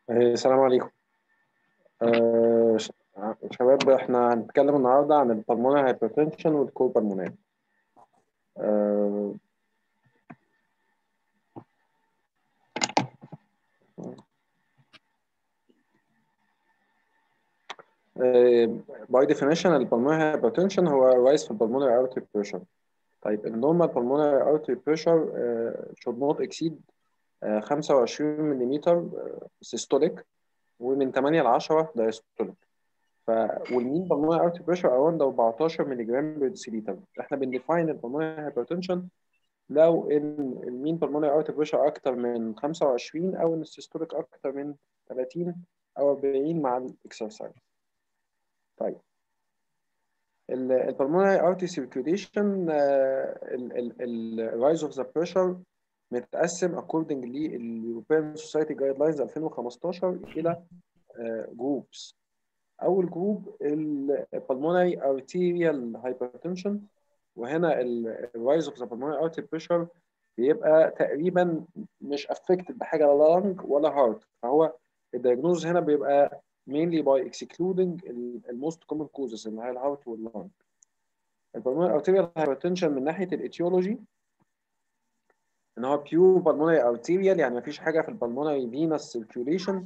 آه، السلام عليكم آه، ش- شباب احنا هنتكلم النهارده عن البلمونري هايبرتنشن والكور بالمونري باي ديفينيشن البلمونري هايبرتنشن هو رايز في البلمونري ارتري بريشر طيب النورمال pulmonary artery pressure uh, should not exceed uh, 25 ملم systolic ومن 8 ل 10 diastolic ف والمين pulmonary artery pressure around 14 ملي جرام بير ديسيليتر احنا بنديفاين البلمونري هايبرتنشن لو ان المين pulmonary artery pressure اكتر من 25 او ان السيستوليك اكتر من 30 او 40 مع الاكسرسايز طيب البلمونري ارتي سيركيوليشن الرايز اوف ذا بريشر متقسم اكوردنج لليوروبيان سوسايتي جايد لاينز 2015 الى جروبس اول جروب البلمونري ارتيريال هايبرتنشن وهنا الرايز اوف ذا بلمونري ارتي بريشر بيبقى تقريبا مش افكتد بحاجه لا لانج ولا هارت فهو الدايجنوز هنا بيبقى mainly by excluding the most common causes اللي هي الهارت واللانج. البلمونري ارتيريال هايبرتنشن من ناحيه الايتيولوجي ان هو بيور بالمونري ارتيريال يعني ما فيش حاجه في البلمونري فينس سيركيوليشن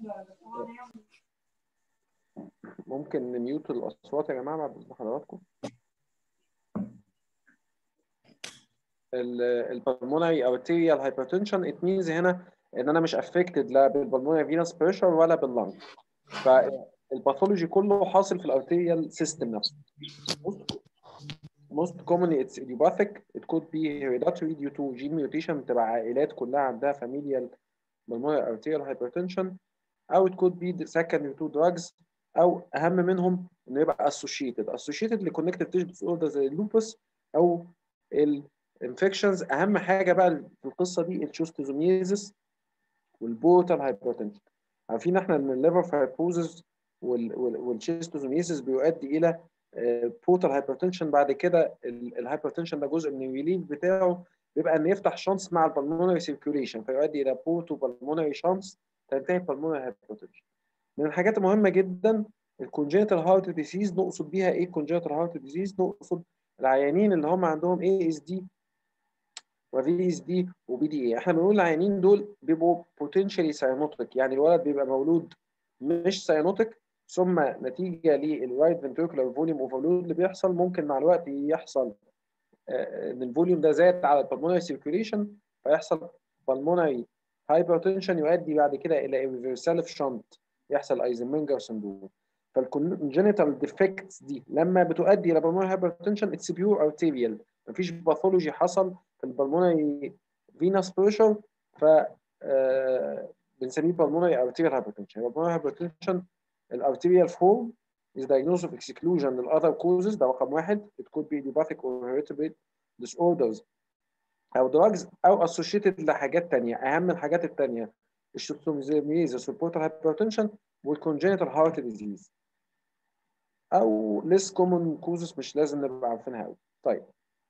ممكن نميوت الاصوات يا جماعه بعد اذن حضراتكم البلمونري ارتيريال هايبرتنشن ات مينز هنا ان انا مش افكتد لا بالبلمونري فينس بريشر ولا باللانج فالباثولوجي كله حاصل في الارتيريال سيستم نفسه most commonly it's idiopathic it could be hereditary due to gene mutation بتبقى عائلات كلها عندها familial pulmonary arterial hypertension او it could be secondary to drugs او اهم منهم انه يبقى associated associated ل connective tissue disorder زي اللوبس او الانفكشنز اهم حاجه بقى في القصه دي الشوستوزوميزس والبورتال هايبرتنشن عارفين احنا ان الليفر فايبروزز والشيستوزوميزس بيؤدي الى بورتال هايبرتنشن بعد كده الهايبرتنشن ده جزء من الريليف بتاعه بيبقى ان يفتح شانس مع البلمونري سيركيوليشن فيؤدي الى بورتو بالمونري شانس تنتهي بالمونري هايبرتنشن من الحاجات المهمه جدا الكونجنتال هارت ديزيز نقصد بيها ايه كونجنتال هارت ديزيز نقصد العيانين اللي هم عندهم اي اس دي وفي اس دي وبي دي اي احنا بنقول العيانين دول بيبقوا بوتنشالي ساينوتيك يعني الولد بيبقى مولود مش ساينوتيك ثم نتيجه للرايت فنتريكولار فوليوم اوفرلود اللي بيحصل ممكن مع الوقت يحصل ان الفوليوم ده زاد على البلمونري سيركيوليشن فيحصل بالمونري هايبرتنشن يؤدي بعد كده الى ريفرسال شنط يحصل ايزنمنجر سندروم فالكونجنتال ديفكتس دي لما بتؤدي الى بالمونري هايبرتنشن اتس بيور ارتيريال مفيش باثولوجي حصل في البلمونري فينس بريشر ف بنسميه بالمونري ارتيريال هايبرتنشن البلمونري هايبرتنشن الارتيريال فورم is diagnosed of exclusion of other causes ده رقم واحد it could be idiopathic or hereditary disorders او drugs او associated لحاجات تانية اهم الحاجات التانية الشوستوميزيس والبورتال هايبرتنشن والكونجنتال هارت ديزيز او less common causes مش لازم نبقى عارفينها قوي طيب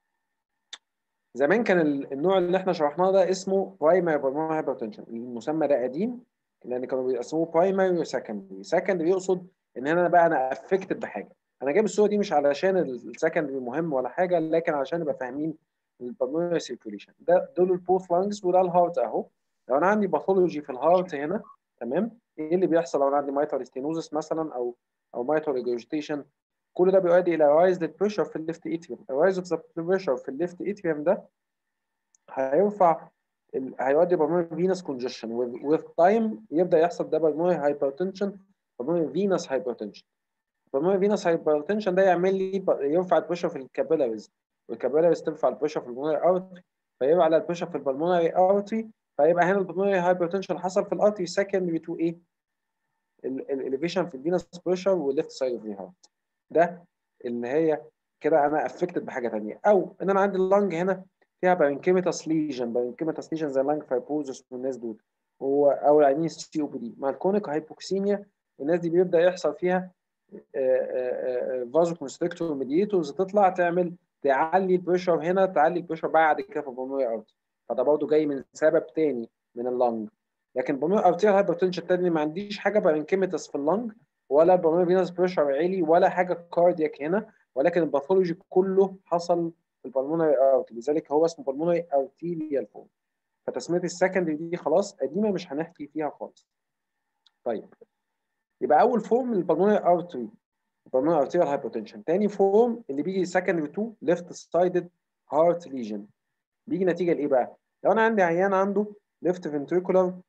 زمان كان النوع اللي احنا شرحناه ده اسمه برايمري بالمونري هايبرتنشن المسمى ده قديم لان كانوا بيقسموه برايمري وسكندري سكندري يقصد ان انا بقى انا افكتد بحاجه انا جايب الصوره دي مش علشان السكندري مهم ولا حاجه لكن علشان نبقى فاهمين البلمونري سيركيوليشن ده دول البوث لانجز وده الهارت اهو لو انا عندي باثولوجي في الهارت هنا تمام ايه اللي بيحصل لو انا عندي مايتال ستينوزس مثلا او او مايتال ريجورجيتيشن كل ده بيؤدي الى رايز بريشر في الليفت اتريوم الرايز اوف ذا بريشر في الليفت اتريوم ده هيرفع ال... هيؤدي بالمونري فينس كونجشن وذ تايم يبدا يحصل ده بالمونري هايبرتنشن بالمونري فينس هايبرتنشن بالمونري فينس هايبرتنشن ده يعمل لي يرفع البريشر في الكابيلاريز والكابيلاريز ترفع البريشر في البلمونري ارتري فيبقى على البريشر في البلمونري ارتري فيبقى هنا البلمونري هايبرتنشن حصل في الارتري سكندري تو ايه؟ الاليفيشن في الفينس بريشر والليفت سايد اوف ذا هارت ده اللي هي كده انا افكتد بحاجه ثانيه او ان انا عندي اللنج هنا فيها بارنكيميتاس ليجن بارنكيميتاس ليجن زي لانج فايبروزس والناس دول هو او العينين السي او بي دي مع الكونيك هايبوكسيميا الناس دي بيبدا يحصل فيها فازو كونستريكتور ميديتورز تطلع تعمل تعلي البريشر هنا تعلي البريشر بعد كده في البلمونري ارتري فده برضه جاي من سبب تاني من اللنج لكن بالمونري ارتيريال هايبرتنشن التاني ما عنديش حاجه بارنكيميتس في اللنج ولا بالمونري فينوس بريشر عالي ولا حاجه كاردياك هنا ولكن الباثولوجي كله حصل في البلمونري ارت لذلك هو اسمه بالمونري ارتيريال فورم فتسميه السكندري دي خلاص قديمه مش هنحكي فيها خالص طيب يبقى اول فورم البلمونري ارتري البلمونري ارتيريال هايبرتنشن تاني فورم اللي بيجي سكندري تو ليفت سايدد هارت ليجن بيجي نتيجه لايه بقى لو انا عندي عيان عنده ليفت فنتريكولار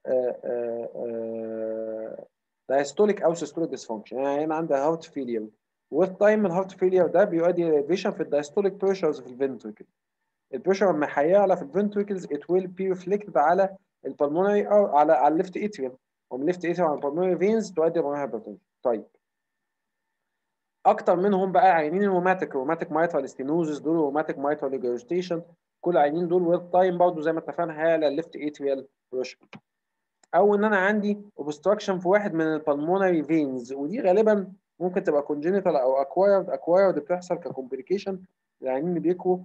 دايستوليك او سيستوليك ديسفانكشن يعني عيان عنده هارت فيلير وذ تايم الهارت فيلير ده بيؤدي لفيشن في الدايستوليك بريشرز في الفنتريكل البريشر لما هيعلى في الفنتريكلز it will be reflected على البلمونري او على على الليفت اتريوم ومن الليفت اتريوم على البلمونري فينز تؤدي لبلمونري هايبرتنشن طيب اكتر منهم بقى عيانين الروماتيك روماتيك مايترال ستينوزس دول روماتيك مايترال ريجرستيشن كل عيانين دول ويز تايم برضه زي ما اتفقنا هيعلى الليفت اتريال بريشر او ان انا عندي اوبستراكشن في واحد من البلمونري فينز ودي غالبا ممكن تبقى كونجينيتال او اكوايرد اكوايرد بتحصل ككومبليكيشن العيانين اللي بيكوا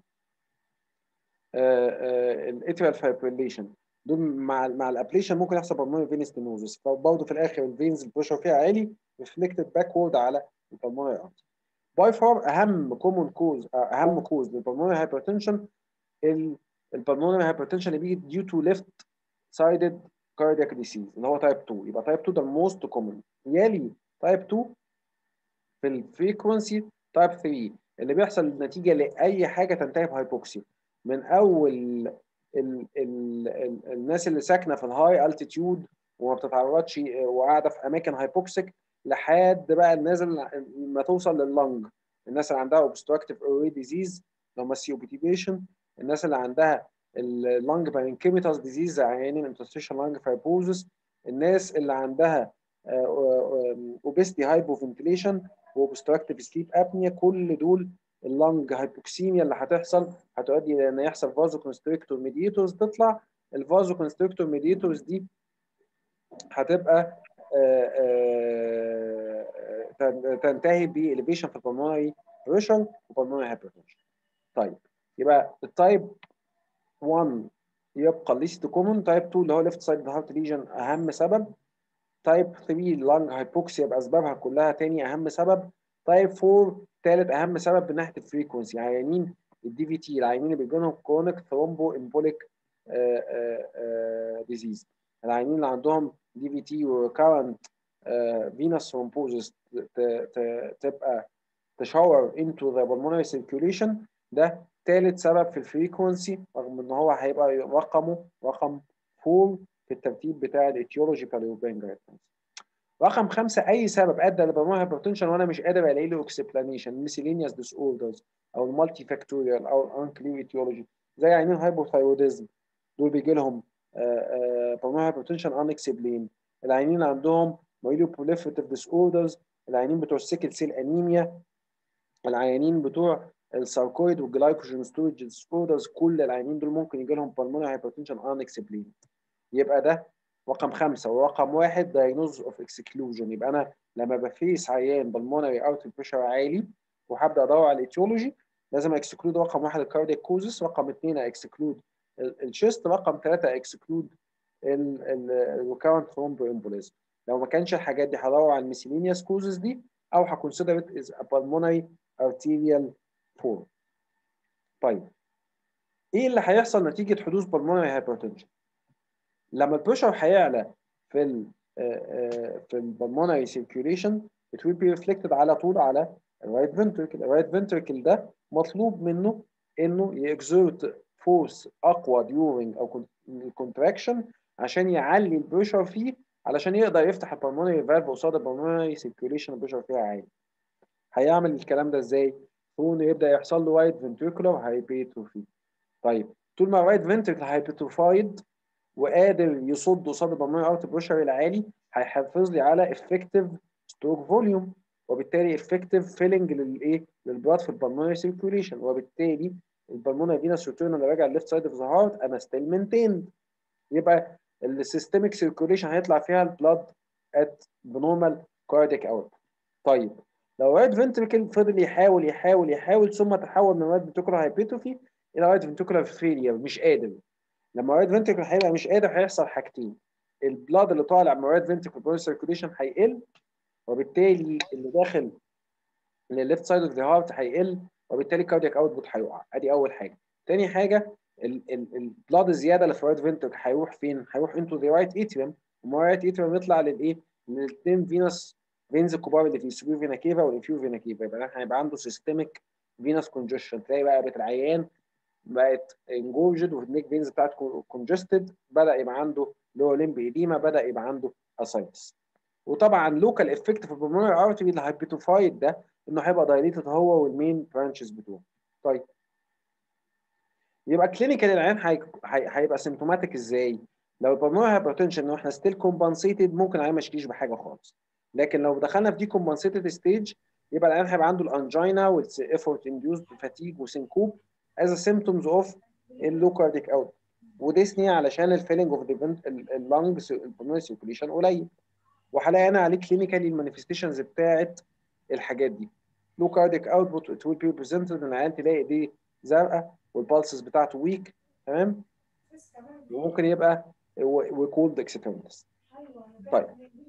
الاتريال فايبريليشن دول مع مع الابليشن ممكن يحصل بالمونري فين ستينوزس فبرضه في الاخر الفينز البريشر فيها عالي ريفلكتد باكورد على البلمونري ارتري باي فار اهم كومون كوز اهم كوز للبلمونري هايبرتنشن البلمونري هايبرتنشن اللي بيجي ديو تو ليفت سايدد كاردياك ديسيز اللي هو تايب 2 يبقى تايب 2 ده الموست كومون يلي تايب 2 في الفريكونسي تايب 3 اللي بيحصل نتيجه لاي حاجه تنتهي بهايبوكسيا من اول ال ال ال الناس اللي ساكنه في الهاي التيتيود وما بتتعرضش وقاعده في اماكن هايبوكسيك لحد بقى الناس اللي ما توصل لللنج الناس اللي عندها اوبستراكتيف اوري ديزيز لو ما سي بيشن الناس اللي عندها اللنج بارنكيميتاس ديزيز زي عيانين انترستيشن لانج فايبروزس الناس اللي عندها اوبستي هايبوفنتيليشن واوبستراكتيف سليب ابنيا كل دول اللنج هايبوكسيميا اللي هتحصل هتؤدي الى ان يحصل فازو كونستريكتور ميديتورز تطلع الفازو كونستريكتور ميديتورز دي هتبقى تنتهي بإليفيشن في البلمونري بريشر وبلمونري هايبرتنشن طيب يبقى التايب 1 يبقى ليست كومون تايب 2 اللي هو ليفت سايد هارت ليجن اهم سبب تايب 3 لانج هايبوكسيا باسبابها كلها تاني اهم سبب تايب 4 ثالث اهم سبب من ناحيه الفريكونسي عيانين الدي في تي العيانين اللي بيجي لهم كرونيك ثرومبو امبوليك ديزيز العيانين اللي عندهم دي في تي وكارنت فينوس ثرومبوزس تبقى تشاور انتو ذا pulmonary circulation ده ثالث سبب في الفريكونسي رغم ان هو هيبقى رقمه رقم 4 في الترتيب بتاع الايتيولوجي بتاع اليوروبيان رقم خمسة أي سبب أدى لبلمونري هايبرتنشن وأنا مش قادر ألاقي له اكسبلانيشن ميسيلينيوس ديس أوردرز أو المالتي فاكتوريال أو الأنكلير ايتيولوجي زي عينين هايبوثايروديزم دول بيجي لهم بلمونري هايبرتنشن ان اكسبلين العينين اللي عندهم مايلو بروليفريتيف ديس أوردرز العينين بتوع السيكل سيل أنيميا العيانين بتوع الساركويد والجلايكوجين ستورج ديس أوردرز كل العيانين دول ممكن يجي لهم بلمونري هايبرتنشن ان اكسبلين يبقى ده رقم خمسة ورقم واحد diagnosis of exclusion يبقى أنا لما بفيس عيان بالمونري ارتري بريشر عالي وهبدأ أدور على الإيتيولوجي لازم اكسكلود رقم واحد الكاردياك كوزس رقم اثنين اكسكلود الشيست رقم ثلاثة اكسكلود الريكارنت ثرومبو امبوليزم لو ما كانش الحاجات دي هدور على الميسيلينيوس كوزس دي أو هكونسيدر ات از pulmonary arterial form طيب ايه اللي هيحصل نتيجة حدوث pulmonary hypertension؟ لما البريشر هيعلى في ال في البلمونري سيركيوليشن it will be reflected على طول على الرايت فنتركل الرايت فنتركل ده مطلوب منه انه يكزرت فورس اقوى during او الكونتراكشن عشان يعلي البريشر فيه علشان يقدر يفتح البلمونري فالف قصاد البلمونري سيركيوليشن البريشر فيها عالي هيعمل الكلام ده ازاي؟ انه يبدا يحصل له رايت فنتريكولار هايبيتروفي طيب طول ما الرايت فنتركل هايبيتروفايد وقادر يصد قصاد البلمونري ارت بريشر العالي هيحافظ لي على افكتيف ستروك فوليوم وبالتالي افكتيف فيلنج للايه للبلاد في البلمونري سيركيوليشن وبالتالي البلمونري فينس ريتيرن اللي راجع الليفت سايد اوف ذا هارت انا ستيل مينتيند يبقى السيستميك سيركيوليشن هيطلع فيها البلاد ات بنورمال كارديك اوت طيب لو رايت فنتريكل فضل يحاول يحاول يحاول ثم تحول من رايت فنتريكولار هايبيتروفي الى رايت فنتريكولار فيلير مش قادر لما رايت فنتريكل هيبقى مش قادر هيحصل حاجتين البلاد اللي طالع من الرايت فنتريكل سيركيوليشن هيقل وبالتالي اللي داخل للليفت سايد اوف ذا هارت هيقل وبالتالي الكاردياك اوتبوت هيقع ادي اول حاجه تاني حاجه البلاد الزياده اللي في الرايت فنتريكل هيروح فين؟ هيروح انتو ذا رايت اتريوم ومن الرايت اتريوم يطلع للايه؟ للاثنين فينس فينز الكبار اللي في السوبر فينا كيفا والانفيو فينا كيفا يبقى هيبقى عنده سيستميك فينس كونجشن تلاقي بقى بيت العيان بقت انجورجد والنيك فينز بتاعته كونجستد بدا يبقى عنده لو ليمب ايديما بدا يبقى عنده اسايتس وطبعا لوكال افكت في البلمونري ارتري الهايبيتوفايد ده انه هيبقى دايليتد هو والمين برانشز بتوعه طيب يبقى كلينيكال العيان هيبقى سيمتوماتيك ازاي؟ لو البلمونري هايبرتنشن ان احنا ستيل كومبنسيتد ممكن العيان ما يشكيش بحاجه خالص لكن لو دخلنا في دي كومبنسيتد ستيج يبقى العيان هيبقى عنده الانجينا والافورت انديوزد فاتيج وسينكوب از سيمتومز اوف اللو كارديك اوت وديسني علشان الفيلنج اوف اللنج البلمونري سيركيوليشن قليل وهلاقي انا عليه كلينيكالي المانيفستيشنز بتاعت الحاجات دي لو كارديك اوتبوت ات ويل بي بريزنتد ان العيان تلاقي ايديه زرقاء والبالسز بتاعته ويك تمام وممكن يبقى وكولد اكسترنس طيب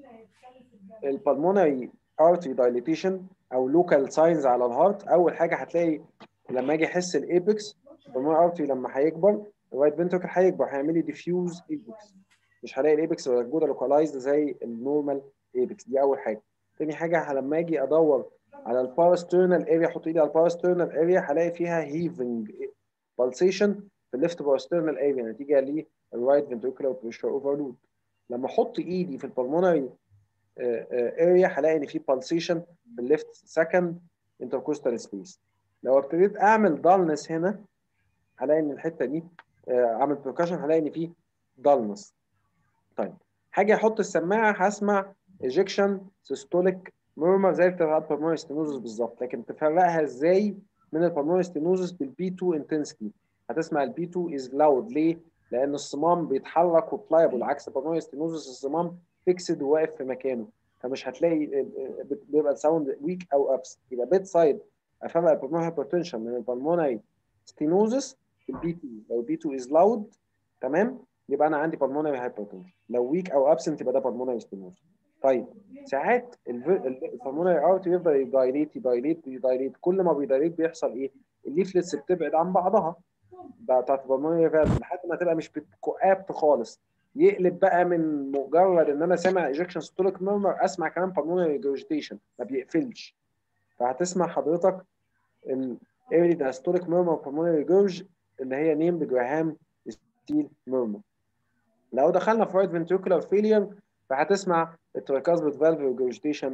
البلمونري ارتري دايليتيشن او لوكال ساينز على الهارت اول حاجه هتلاقي لما اجي احس الايبكس البلمونري ارتري لما هيكبر الرايت فنتركل هيكبر هيعمل لي ديفيوز ايبكس مش هلاقي الايبكس موجوده لوكالايزد زي النورمال ايبكس دي اول حاجه تاني حاجه لما اجي ادور على الباراسترنال اريا احط ايدي على الباراسترنال اريا هلاقي فيها هيفنج بالسيشن في الليفت باراسترنال اريا نتيجه للرايت فنتريكولار بريشر اوفرلود لما احط ايدي في البلمونري اريا هلاقي ان في بالسيشن في الليفت سكند انتركوستال سبيس لو ابتديت اعمل دالنس هنا هلاقي ان الحته دي اعمل بركشن هلاقي ان في دالنس طيب هاجي احط السماعه هسمع ايجكشن سيستوليك مورمر زي بتاع البلمونري ستينوزس بالظبط لكن تفرقها ازاي من البلمونري ستينوزس بالبي 2 انتنسيتي هتسمع البي 2 از لاود ليه؟ لان الصمام بيتحرك وبلايبل عكس البلمونري ستينوزس الصمام فيكسد وواقف في مكانه فمش هتلاقي بيبقى الساوند ويك او ابس يبقى بيت سايد افرق البلمونري هايبرتنشن من البلمونري ستينوزس بالبي 2 لو البي 2 از لاود تمام يبقى انا عندي بالمونري هايبرتنشن لو ويك او ابسنت يبقى ده بالمونري ستينوز طيب ساعات البالمونري ارت يفضل يدايليت يدايليت يدايليت كل ما بيدايليت بيحصل ايه؟ الليفلتس بتبعد عن بعضها بتاعت البالمونري فالف لحد ما تبقى مش بتكوابت خالص يقلب بقى من مجرد ان انا سامع ايجكشن ستوليك ميرمر اسمع كمان بالمونري ريجرجيتيشن ما بيقفلش فهتسمع حضرتك الايرلي داستوليك ميرمر بالمونري ريجرج اللي هي نيمد جراهام ستيل ميرمر لو دخلنا في رايت فنتريكولار فيلير فهتسمع الترايكاسبيد فالف ريجرجيتيشن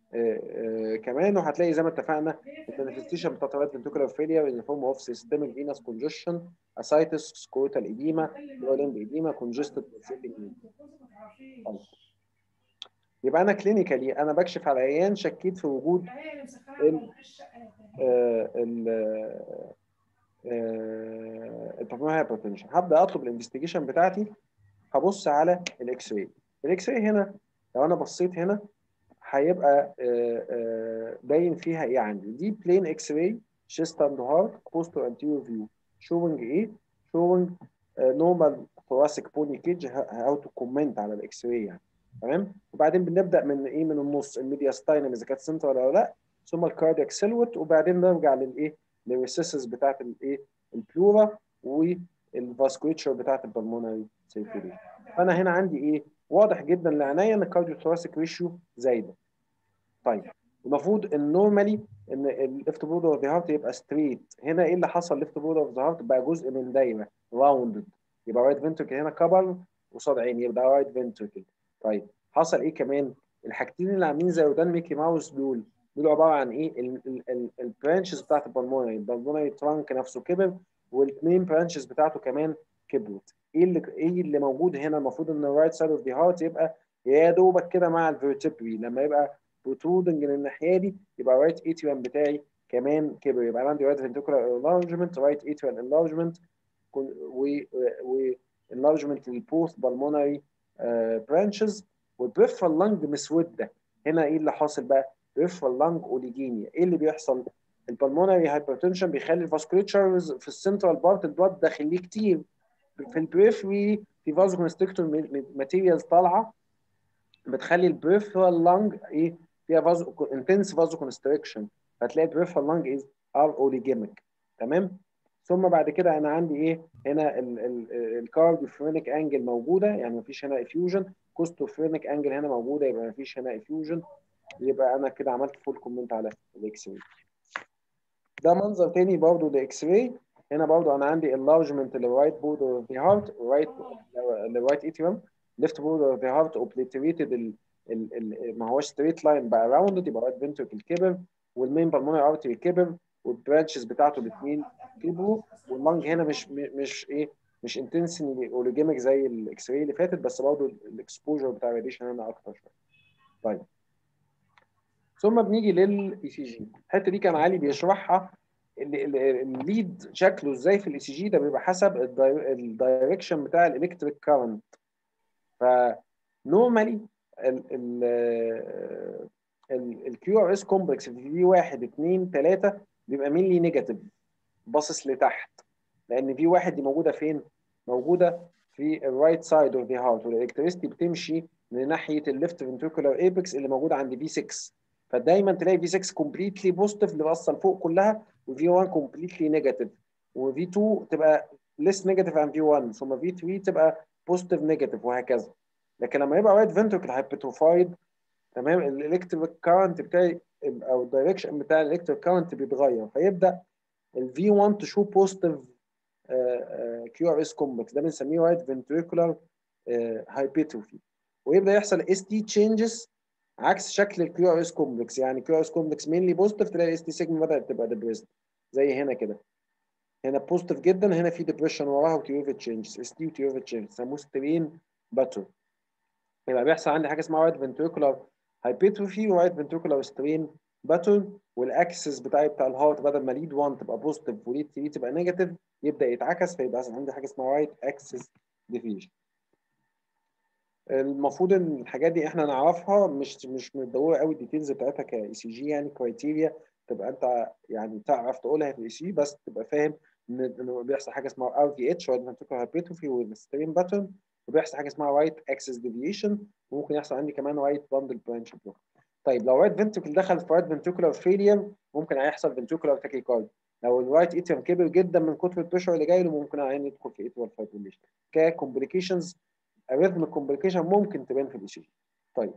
كمان وهتلاقي زي ما اتفقنا المانيفستيشن بتاعت الرايت فنتريكولار فيلير ان فورم اوف سيستميك فينس كونجشن اسايتس سكوتال ايديما لوليمب ايديما كونجستد يبقى انا كلينيكالي انا بكشف على عيان شكيت في وجود ال ال البلمونري هايبرتنشن هبدا اطلب الانفستيجيشن بتاعتي هبص على الاكس راي الاكس راي هنا لو انا بصيت هنا هيبقى باين فيها ايه عندي دي بلين اكس راي chest and heart posterior anterior view showing ايه showing normal thoracic bony cage how to comment على الاكس راي يعني تمام وبعدين بنبدا من ايه من النص الميدياستاينم اذا كانت سنترال ولا لا ثم الكاردياك سيلوت وبعدين نرجع للايه للريسيسز بتاعت الايه البلورا والفاسكوليتشر بتاعت البلمونري سيركيوليشن فانا هنا عندي ايه واضح جدا لعينيا ان الكارديو ثوراسيك ريشيو زايده طيب المفروض ان نورمالي ان الليفت بورد اوف ذا هارت يبقى ستريت هنا ايه اللي حصل ليفت بورد اوف ذا هارت بقى جزء من دايره راوندد يبقى رايت فنتركل هنا كبر قصاد عيني يبقى رايت فنتركل طيب حصل ايه كمان الحاجتين اللي عاملين زي ودان ميكي ماوس دول دول عباره عن ايه البرانشز بتاعت البلمونري البلمونري ترانك نفسه كبر والاثنين برانشز بتاعته كمان كبرت ايه اللي ايه اللي موجود هنا المفروض ان الرايت سايد اوف ذا هارت يبقى يا دوبك كده مع الفيرتبري لما يبقى بروترودنج للناحيه دي يبقى الرايت اتريوم بتاعي كمان كبر يبقى انا عندي رايت فنتريكولار انلارجمنت رايت اتريال انلارجمنت و و انلارجمنت للبوث بالمونري برانشز والبريفرال لانج مسوده هنا ايه اللي حاصل بقى؟ بريفرال لانج اوليجينيا ايه اللي بيحصل؟ البلمونري هايبرتنشن بيخلي الفاسكوليتشرز في السنترال بارت البلاد داخل ليه كتير في البريفري في فازو كونستريكتور ماتيريالز طالعه بتخلي البريفرال لانج ايه فيها فازو انتنس فازو كونستريكشن فتلاقي البريفرال لانج از ار اوليجيميك تمام ثم بعد كده انا عندي ايه هنا الكارديوفرينيك انجل موجوده يعني مفيش هنا افيوجن كوستوفرينيك انجل هنا موجوده يبقى مفيش هنا افيوجن يبقى انا كده عملت فول كومنت على الاكس راي ده منظر تاني برضه للاكس راي هنا برضه انا عندي enlargement للرايت بورد اوف ذا هارت رايت للرايت اتريوم ليفت بورد اوف ذا هارت اوبليتريتد ال ال ما هوش ستريت لاين بقى راوندد يبقى رايت فنتركل كبر والمين بالمونري ارتري كبر والبرانشز بتاعته الاثنين كبروا واللنج هنا مش مش ايه مش انتنسلي اوليجيميك زي الاكس راي اللي فاتت بس برضه الاكسبوجر بتاع الراديشن هنا اكتر شويه. طيب ثم بنيجي للاي سي جي الحته دي كان علي بيشرحها الليد شكله ازاي في الاي سي جي ده بيبقى حسب الدايركشن بتاع الالكتريك كارنت فنورمالي الكيو ار اس كومبلكس في في 1 2 3 بيبقى مينلي نيجاتيف باصص لتحت لان في واحد دي موجوده فين؟ موجوده في الرايت سايد اوف ذا هارت والالكتريستي بتمشي لناحيه الليفت فنتريكولار ايبكس اللي موجوده عند في 6 فدايما تلاقي في 6 كومبليتلي بوزيتيف اللي باصه لفوق كلها وفي 1 كومبليتلي نيجاتيف وفي 2 تبقى ليس نيجاتيف عن في 1 ثم في 3 تبقى بوزيتيف نيجاتيف وهكذا لكن لما يبقى رايت فنتركل هايبرتروفايد تمام الالكتريك كارنت بتاعي او الدايركشن بتاع الالكتريك كارنت بيتغير فيبدا الفي 1 تشو بوزيتيف كيو ار اس كومبلكس ده بنسميه رايت فنتريكولار هايبرتروفي ويبدا يحصل اس تي تشينجز عكس شكل الكيو ار اس كومبلكس يعني كيو ار اس كومبلكس مينلي بوزيتيف تلاقي اس تي سيجما بدات تبقى ديبريسد زي هنا كده هنا بوزيتيف جدا هنا في ديبريشن وراها وتيوفيت تشينجز اس تي وتيوفيت تشينجز يسموه سترين باترن يبقى بيحصل عندي حاجه اسمها رايت فنتريكولار هايبرتروفي ورايت فنتريكولار سترين باترن والاكسس بتاعي بتاع الهارت بدل ما ليد 1 تبقى بوزيتيف وليد 3 تبقى نيجاتيف يبدا يتعكس فيبقى عندي حاجه اسمها رايت اكسس ديفيجن المفروض ان الحاجات دي احنا نعرفها مش مش متدوره قوي الديتيلز بتاعتها كاي سي جي يعني كرايتيريا تبقى انت يعني تعرف تقولها في الاي سي بس تبقى فاهم ان انه بيحصل حاجه اسمها ار في اتش رايت فنتريكولار هايبرتروفي والسترين باترن وبيحصل حاجه اسمها رايت اكسس ديفيشن وممكن يحصل عندي كمان رايت باندل برانش بلوك طيب لو رايت فنتريكل دخل في رايت فنتريكولار فيلير ممكن هيحصل فنتريكولار تاكيكارد لو الرايت اتريوم كبر جدا من كتر البريشر اللي جاي له ممكن عين يدخل في اتريال فايبريليشن ككومبليكيشنز اريثم كومبليكيشن ممكن تبان في الاي سي جي طيب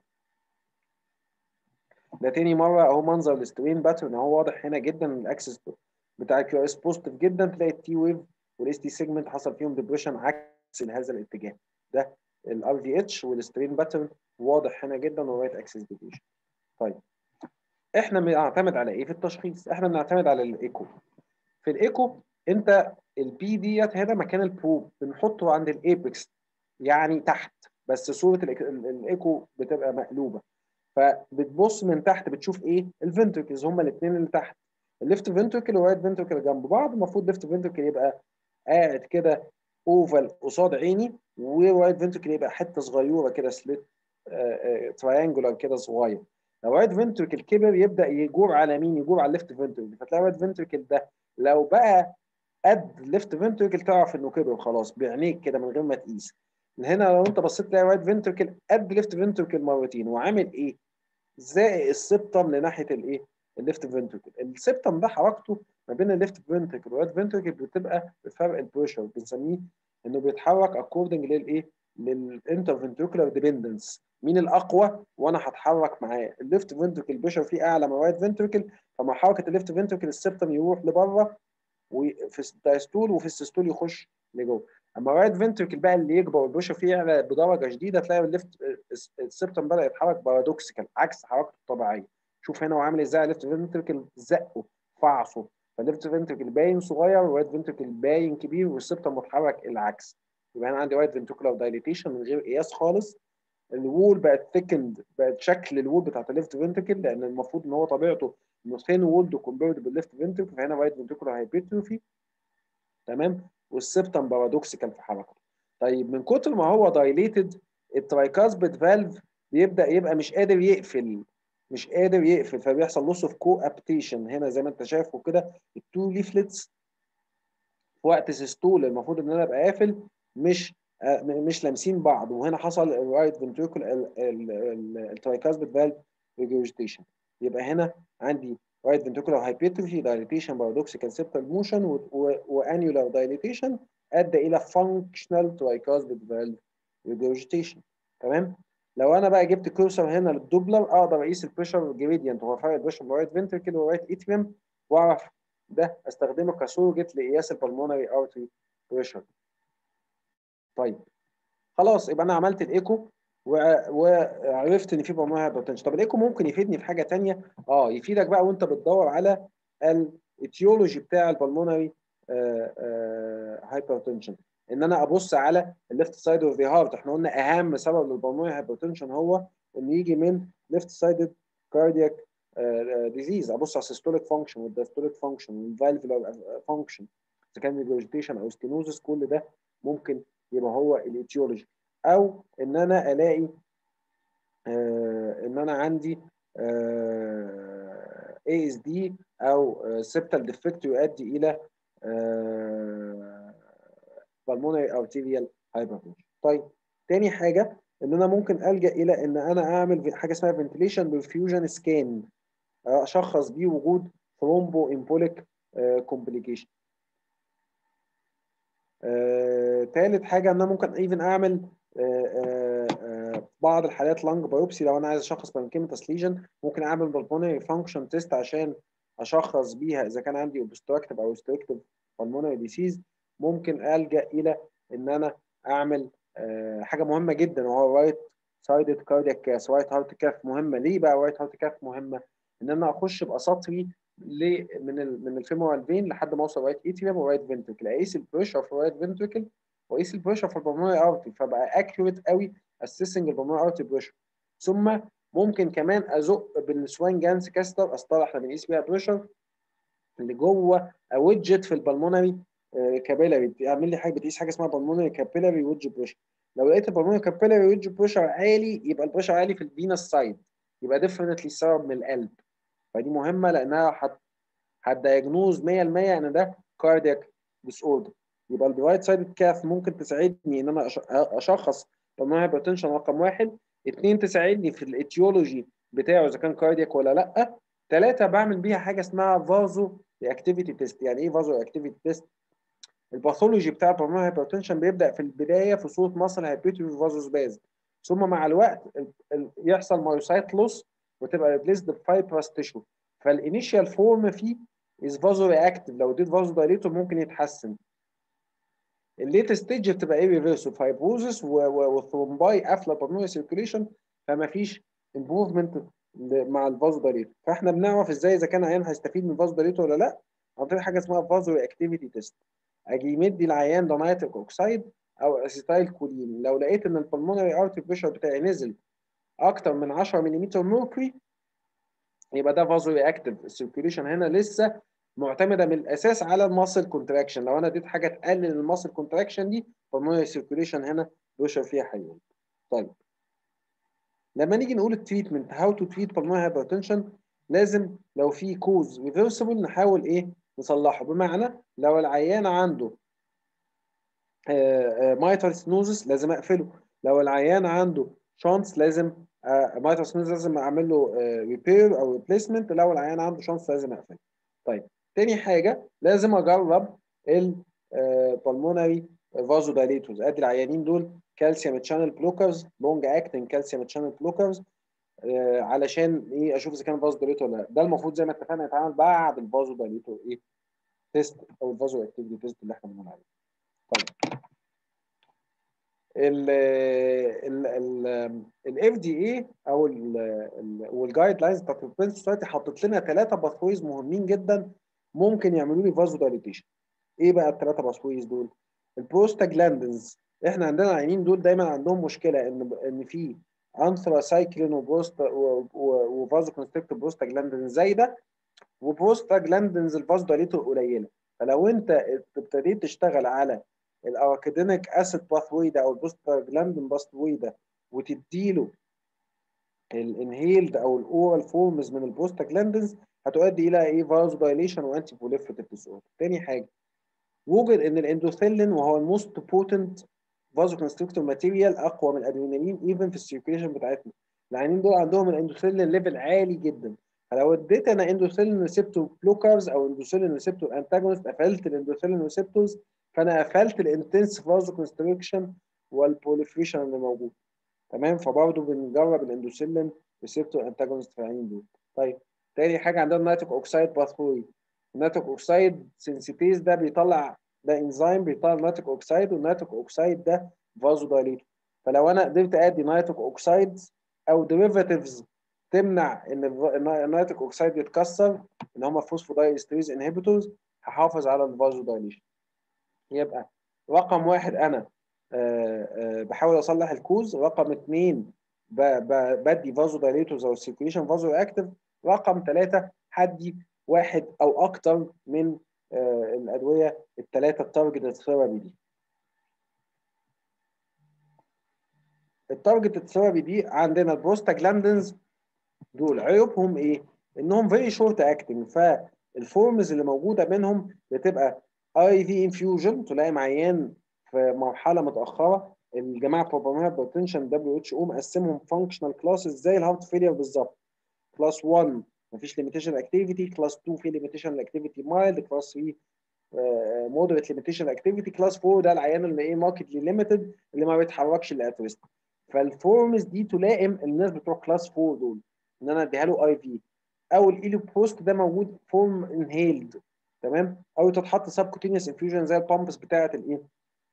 ده تاني مره اهو منظر السترين باترن اهو واضح هنا جدا الاكسس بتاع الكيو ار اس بوزيتيف جدا تلاقي التي ويف والاس تي سيجمنت حصل فيهم ديبريشن عكس هذا الاتجاه ده الار في اتش والسترين باترن واضح هنا جدا ورايت اكسس ديفيشن طيب احنا بنعتمد على ايه في التشخيص احنا بنعتمد على الايكو في الايكو انت البي ديت هنا مكان البروب بنحطه عند الايبكس يعني تحت بس صوره الايكو بتبقى مقلوبه فبتبص من تحت بتشوف ايه الفنتركلز هما الاثنين اللي تحت الليفت فنتركل والرايت فنتركل جنب بعض المفروض ليفت فنتركل يبقى قاعد كده اوفال قصاد عيني ورايت فنتركل يبقى حته صغيره كده سليت تراينجولار كده صغير لو رايت فنتركل كبر يبدا يجور على مين يجور على الليفت فنتركل فتلاقي رايت فنتركل ده لو بقى قد ليفت فنتركل تعرف انه كبر خلاص بعينيك كده من غير ما تقيس هنا لو انت بصيت تلاقي رايت فنتركل قد ليفت فنتركل مرتين وعامل ايه؟ زائق السبتم لناحيه الايه؟ الليفت فنتركل السبتم ده حركته ما بين الليفت فنتركل والرايت فنتركل بتبقى بفرق البريشر بنسميه انه بيتحرك اكوردنج للايه؟ للانترفنتركولار ديبندنس مين الاقوى وانا هتحرك معاه الليفت فنتركل بريشر فيه اعلى من الرايت فنتركل فمع حركه الليفت فنتركل السبتم يروح لبره وفي الدايستول وفي السيستول يخش لجوه اما الرايت فنتركل بقى اللي يكبر والبريشر فيه يعلى بدرجه شديده تلاقي الليفت السبتم بدا يتحرك بارادوكسيكال عكس حركته الطبيعيه شوف هنا هو عامل ازاي الليفت فنتركل زقه فعصه فالليفت فنتركل باين صغير والرايت فنتركل باين كبير والسبتم متحرك العكس يبقى انا عندي رايت فنتركولار دايليتيشن من غير قياس خالص الوول بقت ثيكند بقت شكل الوول بتاعت الليفت فنتركل لان المفروض ان هو طبيعته انه ثين وولد كومبيرد بالليفت فنتركل فهنا رايت فنتركولار هايبرتروفي تمام والسبتم بارادوكسيكال في حركته طيب من كتر ما هو دايليتد الترايكاسبيد فالف بيبدا يبقى مش قادر يقفل مش قادر يقفل فبيحصل لوس اوف كو ابتيشن هنا زي ما انت شايفه كده التو ليفلتس في وقت سيستول المفروض ان انا ابقى قافل مش مش لامسين بعض وهنا حصل الرايت فنتريكل الترايكاسبيد فالف ريجورجيتيشن يبقى هنا عندي right ventricular hypertrophy dilatation paradoxical septal motion وانيولار dilatation ادى الى functional tricuspid valve regurgitation تمام لو انا بقى جبت كورسر هنا للدوبلر اقدر اقيس البريشر جريدينت هو فرق البريشر رايت فنتركل ورايت اتريم واعرف ده استخدمه كسورجت لقياس البلمونري ارتري بريشر طيب خلاص يبقى انا عملت الايكو وعرفت ان في بالمونري هايبرتنشن طب الايكو ممكن يفيدني في حاجه ثانيه اه يفيدك بقى وانت بتدور على الايتيولوجي بتاع البلمونري هايبرتنشن ان انا ابص على الليفت سايد اوف ذا هارت احنا قلنا اهم سبب للبلمونري هايبرتنشن هو ان يجي من ليفت سايدد كاردياك ديزيز ابص على السيستوليك فانكشن والدايستوليك فانكشن والفالفولار فانكشن اذا كان ريجورجيتيشن او ستينوزس كل ده ممكن يبقى هو الايتيولوجي او ان انا الاقي آه ان انا عندي اي اس دي او سبتال ديفكت يؤدي الى بالمونري ارتيريال هايبرتنشن طيب تاني حاجه ان انا ممكن الجا الى ان انا اعمل حاجه اسمها فنتيليشن بالفيوجن سكان اشخص بيه وجود ثرومبو امبوليك كومبليكيشن ثالث حاجه ان انا ممكن ايفن اعمل آآ آآ بعض الحالات لانج بايوبسي لو انا عايز اشخص بانكيمتاس ليجن ممكن اعمل بالمونري فانكشن تيست عشان اشخص بيها اذا كان عندي اوبستراكتيف او ريستريكتيف بالمونري ديسيز ممكن الجا الى ان انا اعمل حاجه مهمه جدا وهو رايت سايدد كاردياك كاس رايت هارت كاف مهمه ليه بقى رايت هارت كاف مهمه ان انا اخش باساطري من ال من الفيمورال فين لحد ما اوصل رايت اتريوم ورايت فنتركل اقيس البريشر في رايت فنتركل واقيس البريشر في البلمونري ارتري فبقى اكيوريت قوي اسيسنج البلمونري ارتري بريشر ثم ممكن كمان ازق بالسوان جانس كاستر اسطره احنا بنقيس بيها بريشر اللي جوه ويدجت في البلمونري كابيلاري بتعمل لي حاجه بتقيس حاجه اسمها بالمونري كابيلاري ويدج بريشر لو لقيت البلمونري كابيلاري ويدج بريشر عالي يبقى البريشر عالي في الفينس سايد يبقى ديفرنتلي السبب من القلب فدي مهمه لانها هت هتدايجنوز 100% ان ده كاردياك ديس اوردر يبقى الرايت سايد كاف ممكن تساعدني ان انا اشخص بالمونري هايبرتنشن رقم واحد اثنين تساعدني في الايتيولوجي بتاعه اذا كان كاردياك ولا لا ثلاثه بعمل بيها حاجه اسمها فازو اكتيفيتي تيست يعني ايه فازو اكتيفيتي تيست الباثولوجي بتاع البلمونري هايبرتنشن بيبدا في البدايه في صوره مصل هايبرتروفي فازوسباز ثم مع الوقت يحصل مايوسايت لوس وتبقى ريبليسد بفايبرس تيشو فالانيشال فورم فيه از فازو رياكتيف لو اديت فازو دايليتور ممكن يتحسن الليت ستيج بتبقى ايه ريفيرسو فايبروزس وثرومباي قافله البلمونري سيركيوليشن فما فيش امبروفمنت مع الفازو دايليتور فاحنا بنعرف ازاي اذا كان عيان هيستفيد من الفازو دايليتور ولا لا عن طريق حاجه اسمها فازو اكتيفيتي تيست اجي مدي العيان ده نيتريك اوكسيد او اسيتايل كولين لو لقيت ان البلمونري ارتري بريشر بتاعي نزل اكتر من 10 ملم ميركوري يبقى ده فازو رياكتيف السيركيوليشن هنا لسه معتمده من الاساس على الماسل كونتراكشن لو انا اديت حاجه تقلل الماسل كونتراكشن دي فالمونري سيركيوليشن هنا بريشر فيها هيقل طيب لما نيجي نقول التريتمنت هاو تو تريت بالمونري هايبرتنشن لازم لو في كوز ريفرسبل نحاول ايه نصلحه بمعنى لو العيان عنده مايتال سنوزس لازم اقفله لو العيان عنده شانس لازم مايتال سنوزس لازم اعمل له ريبير او ريبليسمنت لو العيان عنده شانس لازم اقفله طيب تاني حاجه لازم اجرب البلمونري فازو دايليتورز ادي العيانين دول كالسيوم تشانل بلوكرز لونج اكتنج كالسيوم تشانل بلوكرز علشان ايه اشوف اذا كان فازو دايليتور ولا لا ده المفروض زي ما اتفقنا يتعمل بعد الفازو دايليتور ايه تيست او الفازو اكتيفيتي تيست اللي احنا بنقول عليه طيب ال ال الاف دي اي او والجايد لاينز بتاعت البرنس سوسايتي حطت لنا ثلاثه باثويز مهمين جدا ممكن يعملوا لي فازو دايليتيشن ايه بقى الثلاثه باثويز دول البروستاجلاندنز احنا عندنا العينين دول دايما عندهم مشكله ان ان في انثراسايكلين وبروست وفازو كونستريكتور بروستاجلاندنز زايده وبروستاجلاندنز الفازو دايليتور قليله فلو انت ابتديت تشتغل على الاراكيدينيك اسيد باثوي ده او البروستاجلاندين باثوي ده وتديله الانهيلد او الاورال فورمز من البروستاجلاندينز هتؤدي الى ايه فازو دايليشن وانتي بوليفريتيف ديس اوردر تاني حاجه وجد ان الاندوثيلين وهو الموست بوتنت فازو كونستريكتور ماتيريال اقوى من الادرينالين ايفن في السيركيليشن بتاعتنا العيانين دول عندهم الاندوثيلين ليفل عالي جدا فلو اديت انا اندوثيلين ريسبتور بلوكرز او اندوثيلين ريسبتور انتاجونست قفلت الاندوثيلين ريسبتورز فانا قفلت الانتنس فازو كونستريكشن والبوليفريشن اللي موجود تمام فبرضه بنجرب الاندوثيلين ريسبتور انتاجونست في العيانين دول طيب تاني حاجه عندنا النيتريك اوكسايد باثوي النيتريك اوكسايد سنسيتيز ده بيطلع ده انزيم بيطلع نيتريك اوكسايد والنيتريك اوكسايد ده فازو دايليتور فلو انا قدرت ادي نيتريك اوكسايد او ديريفاتيفز تمنع ان النيتريك اوكسايد يتكسر ان هم فوسفودايستريز انهبيتورز هحافظ على الفازو دايليشن يبقى رقم واحد انا آآ آآ بحاول اصلح الكوز رقم اثنين بدي فازو دايليتورز او سيركيليشن فازو اكتف رقم ثلاثه هدي واحد او اكتر من الادويه الثلاثه التارجت ثيرابي دي التارجت ثيرابي دي عندنا البروستاجلاندنز دول عيوبهم ايه؟ انهم فيري شورت اكتنج فالفورمز اللي موجوده منهم بتبقى اي في انفيوجن تلاقي عيان في مرحله متاخره الجماعه بروبامير بوتنشن دبليو اتش او مقسمهم فانكشنال كلاسز زي الهارت فيلير بالظبط كلاس 1 مفيش ليميتيشن اكتيفيتي كلاس 2 في ليميتيشن اكتيفيتي مايلد كلاس 3 مودريت ليميتيشن اكتيفيتي كلاس 4 ده العيان اللي ايه ماركتلي ليميتد اللي ما بيتحركش الا اتريست فالفورمز دي تلائم الناس بتوع كلاس 4 دول ان انا اديها له اي في او الايلو بوست ده موجود فورم انهيلد تمام او تتحط سب كوتينيوس انفيوجن زي البامبس بتاعه الايه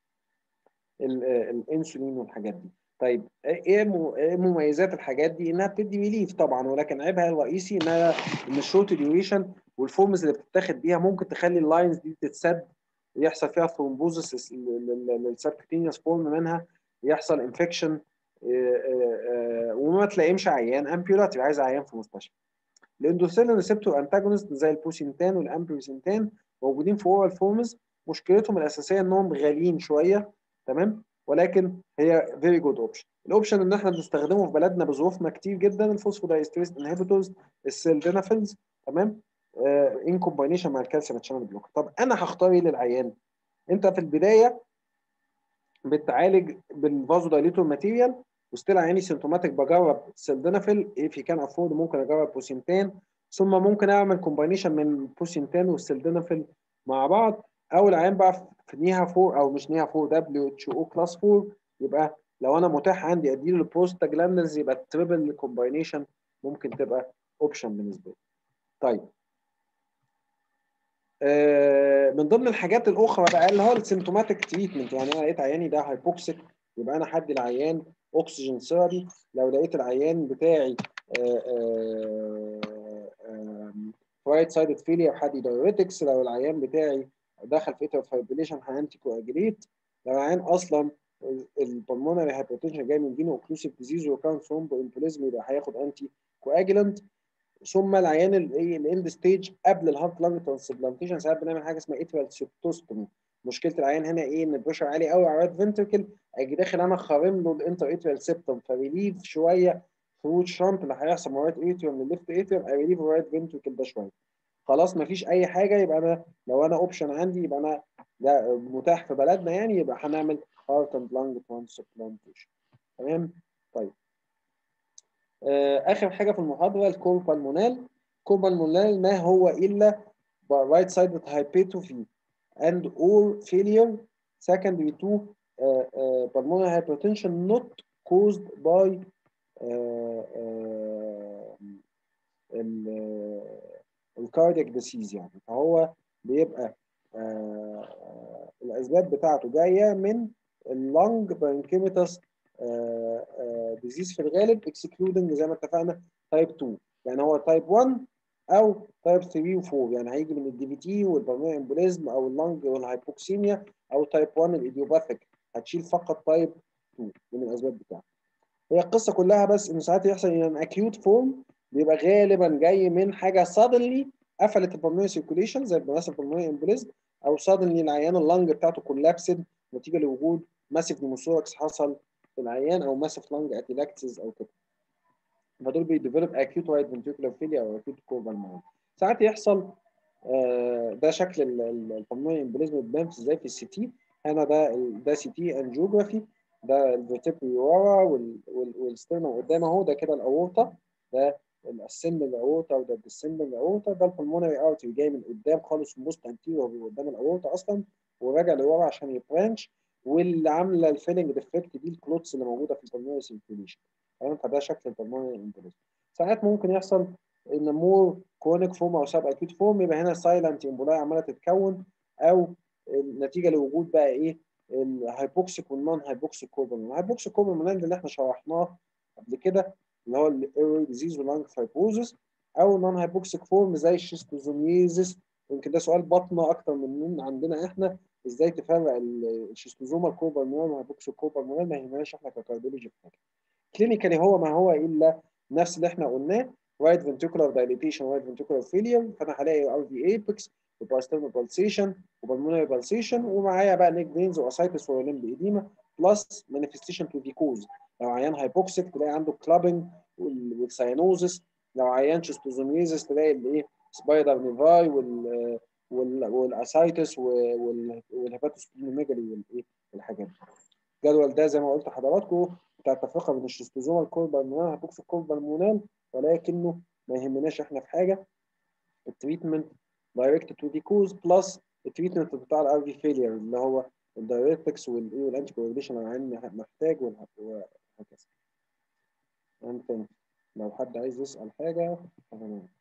الانسولين والحاجات دي طيب ايه مميزات الحاجات دي انها بتدي ريليف طبعا ولكن عيبها الرئيسي انها ان الشورت ديوريشن والفورمز اللي بتتاخد بيها ممكن تخلي اللاينز دي تتسد ويحصل فيها ثرومبوزس للسبكتينيوس فورم منها يحصل انفكشن وما تلاقيمش عيان امبيولاتي عايز عيان في مستشفى الاندوثيلين ريسبتور انتاجونست زي البوسينتان والامبيوسينتان موجودين في اورال فورمز مشكلتهم الاساسيه انهم غاليين شويه تمام ولكن هي فيري جود اوبشن الاوبشن ان احنا بنستخدمه في بلدنا بظروفنا كتير جدا الفوسفودايستريز انهبيتورز السيلدينافيلز تمام ان كومباينيشن مع الكالسيوم تشانل بلوك طب انا هختار ايه للعيان انت في البدايه بتعالج بالفازو دايليتور ماتيريال وستيل عيني سيمتوماتيك بجرب سيلدينافيل ايه في كان افورد ممكن اجرب بوسينتان ثم ممكن اعمل كومباينيشن من بوسينتان والسيلدينافيل مع بعض او العيان بقى في نيها 4 او مش نيها 4 دبليو اتش او كلاس 4 يبقى لو انا متاح عندي اديله البروستاجلاندنز يبقى التريبل كومباينيشن ممكن تبقى اوبشن بالنسبه لي. طيب آه من ضمن الحاجات الاخرى بقى اللي هو السيمتوماتيك تريتمنت يعني انا لقيت عياني ده هايبوكسيك يبقى انا هدي العيان اكسجين ثيرابي لو لقيت العيان بتاعي رايت سايد فيلير هدي دايوريتكس لو العيان بتاعي دخل في اتر فايبريليشن هانتي كواجريت لو العيان اصلا البلمونري هايبرتنشن جاي من فينو اوكلوسيف ديزيز وكان ثرومبو امبوليزم يبقى هياخد انتي كواجلنت ثم العيان الايه الاند ستيج قبل الهارت لانج ترانسبلانتيشن ساعات بنعمل حاجه اسمها اترال سيبتوستومي مشكله العيان هنا ايه ان البريشر عالي قوي على الرايت فنتركل اجي داخل انا خارم له الانتر اترال سيبتوم فريليف شويه خروج شنط اللي هيحصل من الرايت اتريوم للليفت اتريوم اريليف الرايت فنتركل ده شويه خلاص مفيش اي حاجه يبقى انا لو انا اوبشن عندي يبقى انا ده متاح في بلدنا يعني يبقى هنعمل هارت اند لانج ترانسبلانتيشن تمام طيب آه اخر حاجه في المحاضره الكوربالمونال كوربالمونال ما هو الا right sided hypertrophy and or failure secondary to uh, uh, pulmonary hypertension not caused by uh, الكاردياك ديسيز يعني فهو بيبقى الاسباب بتاعته جايه من اللنج بانكيميتاس ديزيز في الغالب اكسكلودنج زي ما اتفقنا تايب 2 يعني هو تايب 1 او تايب 3 و4 يعني هيجي من الدي في تي والبلمونري امبوليزم او اللنج والهايبوكسيميا او تايب 1 الايديوباثيك هتشيل فقط تايب 2 من الاسباب بتاعته هي القصه كلها بس ان ساعات يحصل ان اكيوت فورم بيبقى غالبا جاي من حاجه suddenly قفلت البلمونري سيركوليشن زي مثلا البلمونري امبوليزم او suddenly العيان اللنج بتاعته كولابسد نتيجه لوجود ماسيف نيموثوركس حصل في العيان او ماسيف لانج اتيلاكسز او كده فدول بيديفلوب اكيوت رايت فنتريكولار فيليا او اكيوت كوربالمونري ساعات يحصل آه ده شكل البلمونري امبوليزم بيبان ازاي في السي تي هنا ده ال- ده سي تي انجيوجرافي ده الفيرتبري ورا والسترنم قدام اهو ده كده الاورطه ده الاسندنج اورطه وده الديسندنج اورطه ده البلمونري ارتري جاي من قدام خالص موست انتيريور قدام الاورطه اصلا وراجع لورا عشان يبرانش واللي عامله الفيلنج ديفكت دي الكلوتس اللي موجوده في البلمونري سيركيوليشن تمام فده شكل البلمونري امبوليزم ساعات ممكن يحصل ان مور كرونيك فورم او سب اكيوت فورم يبقى هنا سايلنت امبولاي عماله تتكون او نتيجه لوجود بقى ايه الهايبوكسيك والنون هايبوكسيك كوربون الهايبوكسيك كوربون اللي احنا شرحناه قبل كده اللي هو الايرو ديزيز واللانج فايبروزس او نون هايبوكسيك فورم زي الشيستوزوميزس يمكن ده سؤال بطنه اكتر من من عندنا احنا ازاي تفرق الشيستوزوما الكوربالمونال والهايبوكسيك كوربالمونال ما يهمناش احنا ككارديولوجي في حاجه كلينيكالي هو ما هو الا نفس اللي احنا قلناه رايت فنتريكولار دايليتيشن رايت فنتريكولار فيلير فانا هلاقي ار في ايبكس وباسترنال بالسيشن وبالمونري بالسيشن ومعايا بقى نيك فينز واسايتس ولمب ايديما بلس مانيفستيشن تو ديكوز لو عيان هايبوكسيك تلاقي عنده كلابنج والساينوزس لو عيان شيستوزوميزس تلاقي الايه سبايدر نيفاي وال وال والاسايتس والهيباتوسبلينوميجالي والايه والحاجات دي الجدول ده زي ما قلت لحضراتكم بتاع التفرقه بين الشيستوزوما الكوربالمونال هيبوكسيك كوربالمونال ولكنه ما يهمناش احنا في حاجه التريتمنت دايركت تو ديكوز بلس التريتمنت بتاع الار في فيلير اللي هو الدايركتكس والايه والانتي كورديشن العين محتاج وهكذا. لو حد عايز يسال حاجه تمام